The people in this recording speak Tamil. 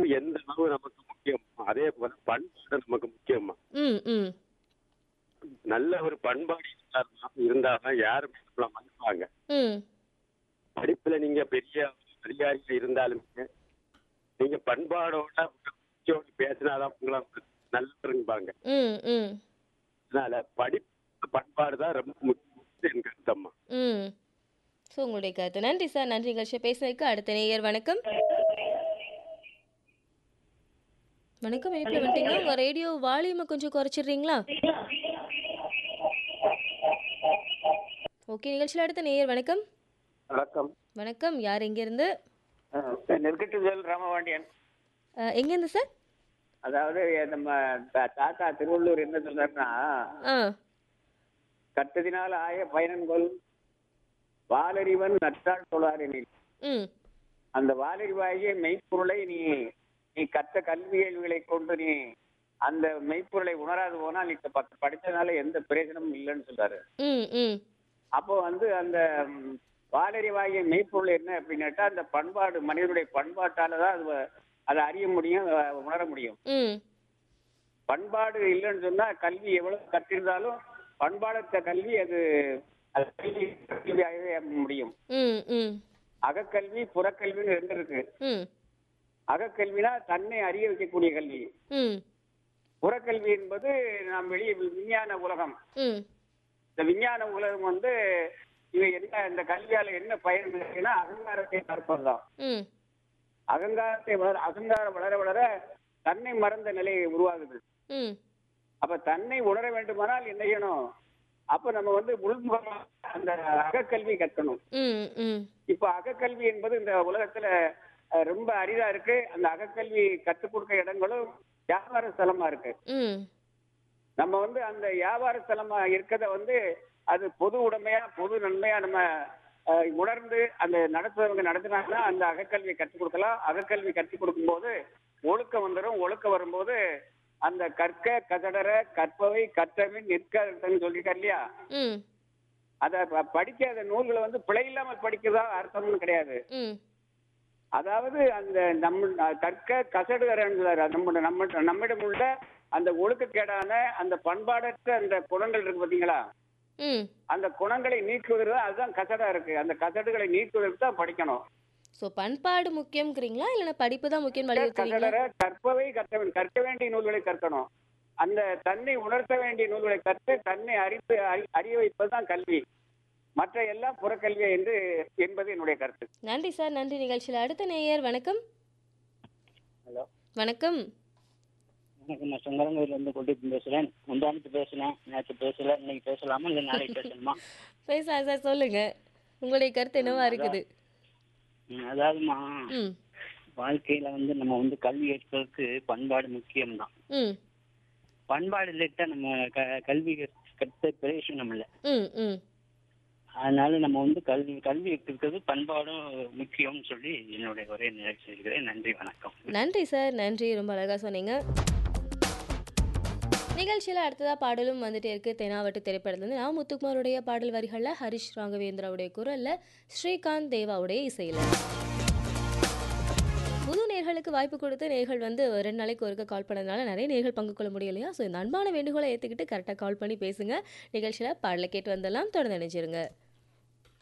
எந்த அளவு நமக்கு முக்கியம் அதே போல பண்பாடு நமக்கு முக்கியமா ம் ம் நல்ல ஒரு பண்பாடு இருந்தா- இருந்தாதான் யாருமே நம்மள மதிப்பாங்க ம் படிப்புல நீங்க பெரிய அதிகாரியா இருந்தாலுமே நீங்க பண்பாடோட உங்களோட பேசினாதான் உங்களை நல்லவருங்பாங்க ம் ம் அதனால படிப்பு பண்பாடு தான் ரொம்ப முக்கியம் என் கருத்தம்மா ம் ஸோ உங்களுடைய கருத்து நன்றி சார் நன்றி நிகழ்ச்சியை பேசுனதுக்கு அடுத்த நேயர் வணக்கம் வணக்கம் எப்படி வந்துட்டீங்க உங்க ரேடியோ வால்யூமை கொஞ்சம் குறைச்சிடுறீங்களா ஓகே நிகழ்ச்சியில் அடுத்த நேயர் வணக்கம் வணக்கம் வணக்கம் யார் எங்கேருந்து நெருக்கட்டுதல் ராமபாண்டியன் அஹ், எங்கேருந்து சார் அதாவது நம்ம தா- தாத்தா திருவள்ளூர் என்ன சொல்றாருன்னா ஆ கட்டதினால் ஆய பயனன்கொள் வாலறிவன் நற்றால் தொழாரெனில் ம் அந்த வாலறிவாகிய மெய்ப்பொருளை நீ நீ கற்ற கல்வியல்களை கொண்டு நீ அந்த மெய்ப்பொருளை உணராது போனால் நீ ப- படிச்சதுனால எந்த பிரயோஜனமும் இல்லைன்னு சொல்றாரு ம் ம் அப்போ வந்து அந்த ம், வாலறிவாகிய மெய்ப்பொருள் என்ன அப்படின்னாட்டா அந்த பண்பாடு மனிதனுடைய பண்பாட்டால தான் அது வ- அதை அறிய முடியும் அஹ், உணர முடியும் ம் பண்பாடு இல்லைன்னு சொன்னா கல்வி எவ்வளவு கற்றிருந்தாலும் பண்பாடற்ற கல்வி அது அது கல்வி கல்வியாகவே முடியும் ம் ம் அகக்கல்வி புறக்கல்வின்னு ரெண்டு இருக்கு ம் அகக்கல்வினா தன்னை அறிய வைக்கக்கூடிய கல்வி ம் புறக்கல்வி என்பது நாம் வெளியே விஞ்ஞான உலகம் ம் இந்த விஞ்ஞான உலகம் வந்து இது என்ன இந்த கல்வியால என்ன பயன் இருக்குன்னா அகங்காரத்தை பார்ப்பதுதான் ம் அகங்காரத்தை வளர அகங்காரம் வளர வளர தன்னை மறந்த நிலை உருவாகுது ம் அப்ப தன்னை உணர வேண்டுமானால் என்ன செய்யணும் அப்ப நம்ம வந்து உள்முகமா அந்த அகக்கல்வி கற்கணும் ம் ம் இப்ப அகக்கல்வி என்பது இந்த உலகத்துல அஹ், ரொம்ப அரிதா இருக்கு அந்த அகக்கல்வி கற்றுக் கொடுக்க இடங்களும் வியாபார ஸ்தலமா இருக்கு ம் நம்ம வந்து அந்த வியாபார ஸ்தலமா இருக்கிறத வந்து அது பொது உடைமையா பொது நன்மையா நம்ம அஹ், உணர்ந்து அந்த நடத்துறவங்க நடத்தினாங்கன்னா அந்த அகக்கல்வியை கற்றுக் கொடுக்கலாம் அகக்கல்வி கற்றுக் கொடுக்கும்போது ஒழுக்கம் வந்துடும் ஒழுக்கம் வரும்போது அந்த கற்க கதடர கற்பவை கற்றவின் நிற்கன்னு சொல்லிட்டார் இல்லையா ம் அத ப- படிக்காத நூல்களை வந்து பிழை இல்லாமல் படிக்கிறதா அர்த்தம்னு கிடையாது ம் அதாவது அந்த நம்ம கற்க கசடுகிறார் நம்ம நம்ம நம்மிடம் உள்ள அந்த ஒழுக்கக்கேடான அந்த பண்பாடற்ற அந்த குணங்கள் இருக்கு பாத்தீங்களா ம் அந்த குணங்களை நீக்குவதற்கு தான் அதுதான் கசடா இருக்கு அந்த கசடுகளை நீக்குவதற்கு தான் படிக்கணும் ஸோ பண்பாடு முக்கியம்ங்கிறீங்களா இல்லைன்னா படிப்பு தான் முக்கியம் வலியுறுத்துறீங்களா கசடர கற்பவை கற்க கற்க வேண்டிய நூல்களை கற்கணும் அந்த தன்னை உணர்த்த வேண்டிய நூல்களை கற்று தன்னை அறிந்து அறி- அறிய வைப்பதுதான் கல்வி மற்ற எல்லாம் புறக்கல்வி என்று என்பது என்னுடைய கருத்து நன்றி சார் நன்றி நிகழ்ச்சியில் அடுத்த நேயர் வணக்கம் ஹலோ வணக்கம் வணக்கம் நான் செங்கரங்கூர்ல இருந்து கொண்டு பேசுறேன் முந்தானத்து பேசினேன் நேற்று பேசல இன்னைக்கு பேசலாமா இல்லை நாளைக்கு பேசணுமா பேசலாம் சார் சொல்லுங்க உங்களுடைய கருத்து என்னவா இருக்குது ம், அதாவதுமா ம் வாழ்க்கையில வந்து நம்ம வந்து கல்வி கற்பதற்கு பண்பாடு முக்கியம்தான் ம் பண்பாடு இல்லைட்டா நம்ம க கல்வி கற்ற பிரயோஜனம் இல்லை ம் ம் அதனால நம்ம வந்து கல்வி கல்வி கற்கிறது பண்பாடும் முக்கியம்னு சொல்லி என்னுடைய ஒரே நிறைவு செய்கிறேன் நன்றி வணக்கம் நன்றி சார் நன்றி ரொம்ப அழகாக சொன்னீங்க நிகழ்ச்சியில் அடுத்ததாக பாடலும் வந்துட்டே இருக்கு தெனாவட்டு திரைப்படத்துலேருந்து நான் முத்துக்குமாருடைய பாடல் வரிகளில் ஹரிஷ் ராகவேந்திராவுடைய குரலில் ஸ்ரீகாந்த் தேவாவுடைய இசையில் புது நேர்களுக்கு வாய்ப்பு கொடுத்து நேர்கள் வந்து ரெண்டு நாளைக்கு ஒருக்க கால் பண்ணதுனால நிறைய நேர்கள் பங்கு கொள்ள முடியலையா ஸோ இந்த அன்பான வேண்டுகோளை ஏற்றுக்கிட்டு கரெக்டாக கால் பண்ணி பேசுங்க நிகழ்ச்சியில் பாடலை கேட்டு வந்துடலாம் தொடர்ந்து நினைச்சிருங்க